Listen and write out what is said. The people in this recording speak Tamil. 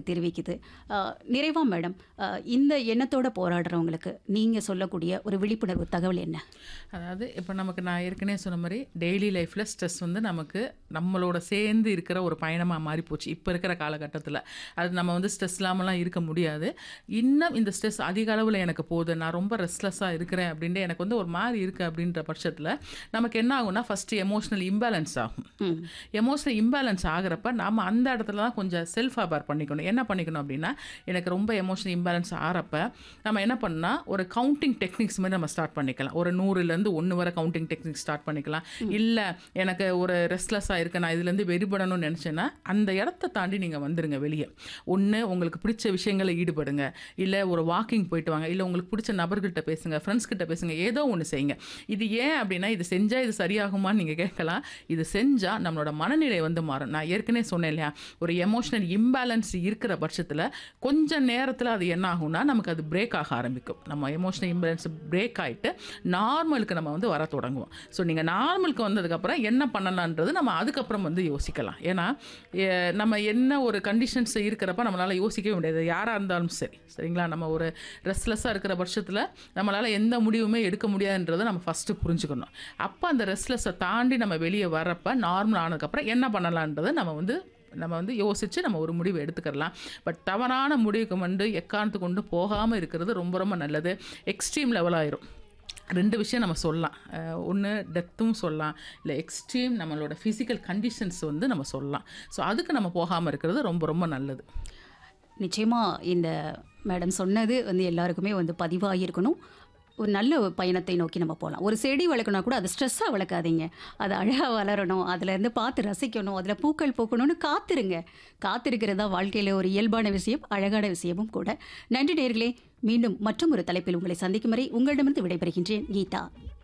தெரிவிக்குது அஹ், நிறைவா மேடம் அஹ், இந்த எண்ணத்தோட போராடுறவங்களுக்கு நீங்க சொல்லக்கூடிய ஒரு விழிப்புணர்வு தகவல் என்ன அதாவது இப்போ நமக்கு நான் ஏற்கனவே சொன்ன மாதிரி டெய்லி லைஃப்பில் ஸ்ட்ரெஸ் வந்து நமக்கு நம்மளோட சேர்ந்து இருக்கிற ஒரு பயணமாக மாறி போச்சு இப்போ இருக்கிற காலகட்டத்தில் அது நம்ம வந்து ஸ்ட்ரெஸ் இல்லாமலாம் இருக்க முடியாது இன்னும் இந்த ஸ்ட்ரெஸ் அதிக அளவில் எனக்கு போகுது நான் ரொம்ப ரெஸ்ட்லெஸ்ஸாக இருக்கிறேன் அப்படின்ட்டு எனக்கு வந்து ஒரு மாதிரி இருக்குது அப்படின்ற பட்சத்தில் நமக்கு என்ன ஆகும்னா ஃபஸ்ட்டு எமோஷனல் இம்பேலன்ஸ் ஆகும் ம். எமோஷனல் இம்பேலன்ஸ் ஆகிறப்ப நம்ம அந்த இடத்துல தான் கொஞ்சம் செல்ஃப் அவேர் பண்ணிக்கணும் என்ன பண்ணிக்கணும் அப்படின்னா எனக்கு ரொம்ப எமோஷனல் இம்பேலன்ஸ் ஆகிறப்ப நம்ம என்ன பண்ணால் ஒரு கவுண்டிங் டெக்னிக்ஸ் மாதிரி நம்ம ஸ்டார்ட் பண்ணிக்கலாம் ஒரு நூறுலேருந்து ஒன்று வரை கவுண்டிங் டெக்னிக்ஸ் ஸ்டார்ட் பண்ணிக்கலாம் இல்லை எனக்கு ஒரு ரெஸ்ட்லெஸ்ஸாக இருக்கு நான் இதுலேருந்து வெறுபடணும்னு நினச்சேன்னா அந்த இடத்த தாண்டி நீங்கள் வந்துடுங்க வெளியே ஒன்று உங்களுக்கு பிடிச்ச விஷயங்களை ஈடுபடுங்க இல்லை ஒரு வாக்கிங் போயிட்டு வாங்க இல்லை உங்களுக்கு பிடிச்ச நபர்கிட்ட பேசுங்க ஃப்ரெண்ட்ஸ் கிட்ட பேசுங்க ஏதோ ஒன்று செய்யுங்க இது ஏன் அப்படின்னா இது செஞ்சால் இது சரியாகுமான்னு நீங்கள் கேட்கலாம் இது செஞ்சால் நம்மளோட மனநிலை வந்து மாறும் நான் ஏற்கனவே சொன்னேன் இல்லையா ஒரு எமோஷனல் இம்பேலன்ஸ் இருக்கிற பட்சத்தில் கொஞ்ச நேரத்தில் அது என்ன ஆகும்னா நமக்கு அது பிரேக் ஆக ஆரம்பிக்கும் நம்ம எமோஷனல் இம்பேலன்ஸ் பிரேக் ஆகிட்டு நார்மலுக்கு நம்ம வந்து வர தொடங்குவோம் ஸோ நீங்கள் நார்மலுக்கு வந்ததுக்கப்புறம் என்ன பண்ணலான்றது நம்ம அதுக்கப்புறம் வந்து யோசிக்கலாம் ஏன்னா எ, நம்ம என்ன ஒரு கண்டிஷன்ஸ் இருக்கிறப்ப நம்மளால் யோசிக்கவே முடியாது யாராக இருந்தாலும் சரி சரிங்களா நம்ம ஒரு ரெஸ்ட்லெஸ்ஸாக இருக்கிற பட்சத்தில் நம்மளால் எந்த முடிவுமே எடுக்க முடியாதுன்றதை நம்ம ஃபஸ்ட்டு புரிஞ்சுக்கணும் அப்போ அந்த ரெஸ்ட்லெஸ்ஸை தாண்டி நம்ம வெளியே வரப்ப நார்மல் ஆனதுக்கப்புறம் என்ன பண்ணலான்றதை நம்ம வந்து நம்ம வந்து யோசித்து நம்ம ஒரு முடிவு எடுத்துக்கலாம் பட் தவறான முடிவுக்கு வந்து எக்காரணத்து கொண்டு போகாமல் இருக்கிறது ரொம்ப ரொம்ப நல்லது எக்ஸ்ட்ரீம் லெவல் ஆயிரும் ரெண்டு விஷயம் நம்ம சொல்லலாம் ஒன்று டெத்தும் சொல்லலாம் இல்லை எக்ஸ்ட்ரீம் நம்மளோட ஃபிசிக்கல் கண்டிஷன்ஸ் வந்து நம்ம சொல்லலாம் ஸோ அதுக்கு நம்ம போகாமல் இருக்கிறது ரொம்ப ரொம்ப நல்லது நிச்சயமா இந்த மேடம் சொன்னது வந்து எல்லாருக்குமே வந்து பதிவாகியிருக்கணும் ஒரு நல்ல ஒரு பயணத்தை நோக்கி நம்ம போகலாம் ஒரு செடி வளர்க்கணும் கூட அது ஸ்ட்ரெஸ்ஸாக வளர்க்காதீங்க அது அழகாக வளரணும் அதுலேருந்து பார்த்து ரசிக்கணும் அதில் பூக்கள் பூக்கணும்னு காத்திருங்க காத்திருக்கிறது தான் வாழ்க்கையில் ஒரு இயல்பான விஷயம் அழகான விஷயமும் கூட நன்றி நேர்களே மீண்டும் மற்றும் ஒரு தலைப்பில் உங்களை சந்திக்கும் வரை உங்களிடமிருந்து விடைபெறுகின்றேன் கீதா